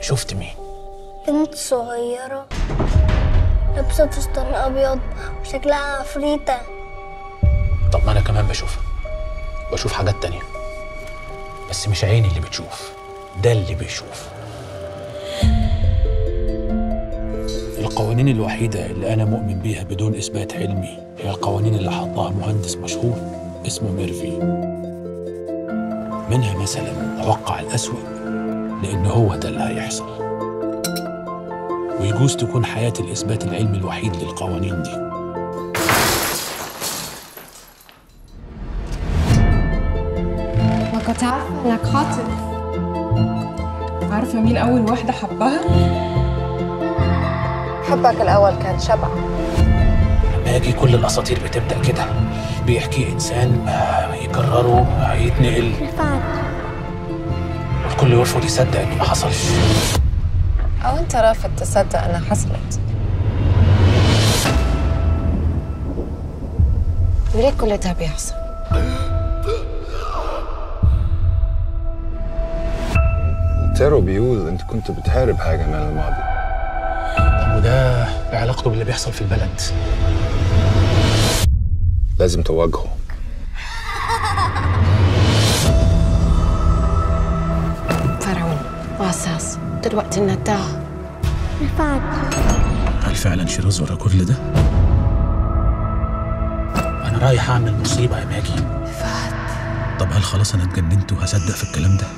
شفت مين بنت صغيرة لابسة فستان أبيض وشكلها عفريتة طب ما انا كمان بشوفها بشوف حاجات تانية بس مش عيني اللي بتشوف ده اللي بيشوف القوانين الوحيدة اللي أنا مؤمن بيها بدون إثبات علمي هي القوانين اللي حطها مهندس مشهور اسمه ميرفي منها مثلا توقع الأسوأ لأن هو ده اللي هيحصل ويجوز تكون حياة الإثبات العلمي الوحيد للقوانين دي ما كنت عارفة انك خاطب عارفة مين أول واحدة حبها؟ حبك الأول كان شبع لما يجي كل الأساطير بتبدأ كده بيحكي إنسان آه، يكرره آه، يتنقل رفعت والكل يرفض يصدق إنه ما حصلش أو أنت رافض تصدق أنها حصلت وليه كل ده بيحصل؟ تيرو بيقول انت كنت بتحارب حاجه من الماضي طب وده إيه علاقته باللي بيحصل في البلد لازم تواجهه فرعون وأساس دلوقتي النداء رفعت هل فعلا شيروز ورا كل ده؟ أنا رايح أعمل مصيبة يا ماجي طب هل خلاص أنا اتجننت وهصدق في الكلام ده؟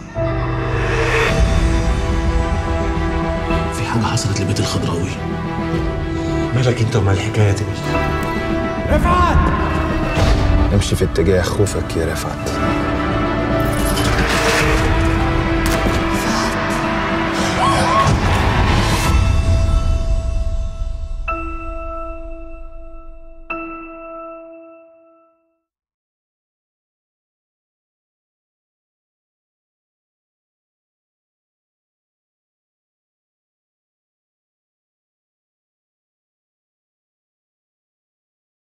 في حاجة حصلت لبيت الخضراوي مالك انت ومال الحكايه دي امشي في اتجاه خوفك يا رفعت